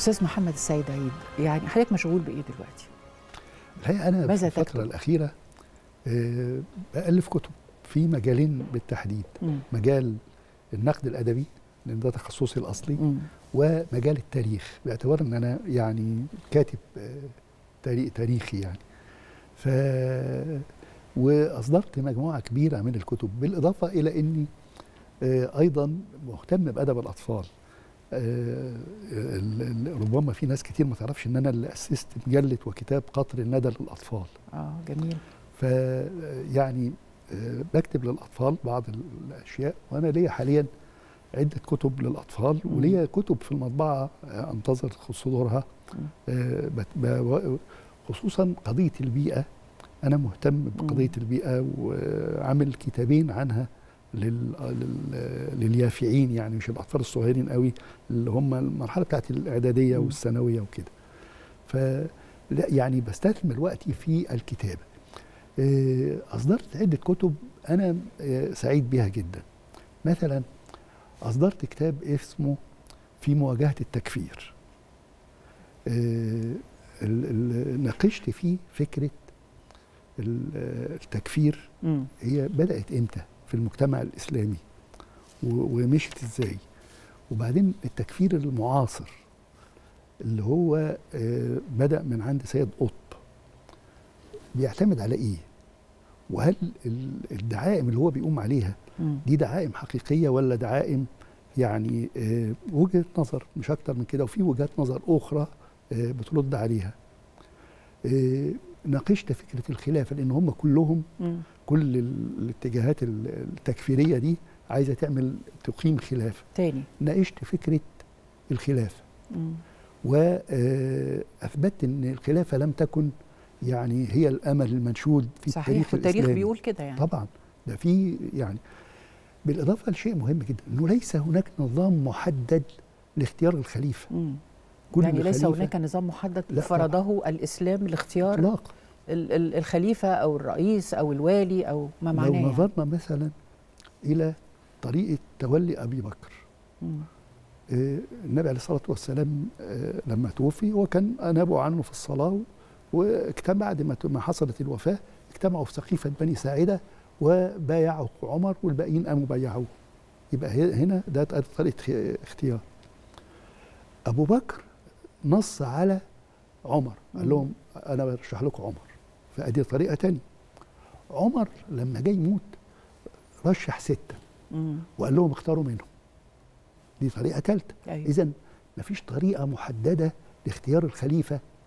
استاذ محمد السيد عيد يعني حضرتك مشغول بايه دلوقتي الحقيقه انا ماذا في الفتره تكتب؟ الاخيره آه، بالف كتب في مجالين بالتحديد مم. مجال النقد الادبي لان ده تخصصي الاصلي مم. ومجال التاريخ باعتبار ان انا يعني كاتب آه، تاري- تاريخي يعني ف واصدرت مجموعه كبيره من الكتب بالاضافه الى اني آه، ايضا مهتم بادب الاطفال آه، ال- ال- ربما في ناس كتير ما تعرفش ان انا اللي اسست مجله وكتاب قطر الندى للاطفال اه جميل ف يعني آه، بكتب للاطفال بعض الاشياء وانا ليا حاليا عده كتب للاطفال مم. وليا كتب في المطبعه آه، انتظر صدورها مم. آه، بت- ب- خصوصا قضيه البيئه انا مهتم بقضيه البيئه وعامل كتابين عنها لل... لل... لليافعين يعني مش الاطفال الصغيرين قوي اللي هم المرحله بتاعت الاعداديه مم. والثانويه وكده ف لا يعني بستثمر وقتي في الكتابه آه، اصدرت عده كتب انا آه، سعيد بها جدا مثلا اصدرت كتاب اسمه في مواجهه التكفير آه، ال- ال- ناقشت فيه فكره ال- آه، التكفير مم. هي بدات امتى في المجتمع الاسلامي و- ومشت ازاي وبعدين التكفير المعاصر اللي هو آه، بدا من عند سيد قطب بيعتمد على ايه وهل ال- الدعائم اللي هو بيقوم عليها مم. دي دعائم حقيقيه ولا دعائم يعني آه، وجهه نظر مش اكتر من كده وفي وجهات نظر اخرى آه، بترد عليها آه، ناقشت فكره الخلافه لان هم كلهم مم. كل ال- الاتجاهات ال- التكفيريه دي عايزه تعمل تقيم خلافه تاني ناقشت فكره الخلافه مم. واثبتت ان الخلافه لم تكن يعني هي الامل المنشود في صحيح التاريخ والتاريخ الإسلامي. بيقول كده يعني طبعا ده في يعني بالاضافه لشيء مهم جدا انه ليس هناك نظام محدد لاختيار الخليفه مم. كل يعني ليس خليفة هناك نظام محدد لا فرضه الاسلام لاختيار اطلاق ال- ال- الخليفه او الرئيس او الوالي او ما لو معناه يعني. نظرنا مثلا الى طريقه تولي ابي بكر مم. آه، النبي عليه الصلاه والسلام آه، لما توفي هو كان نابوا عنه في الصلاه واجتمع بعد ما ما حصلت الوفاه اجتمعوا في سقيفه بني ساعده وبايعوا عمر والباقيين قاموا بايعوه يبقى هي- هنا ده طريقه خ- اختيار ابو بكر نص على عمر قال مم. لهم انا برشح لكم عمر فادي طريقه تانية عمر لما جاي يموت رشح سته مم. وقال لهم اختاروا منهم دي طريقه ثالثه ايوه اذا مفيش طريقه محدده لاختيار الخليفه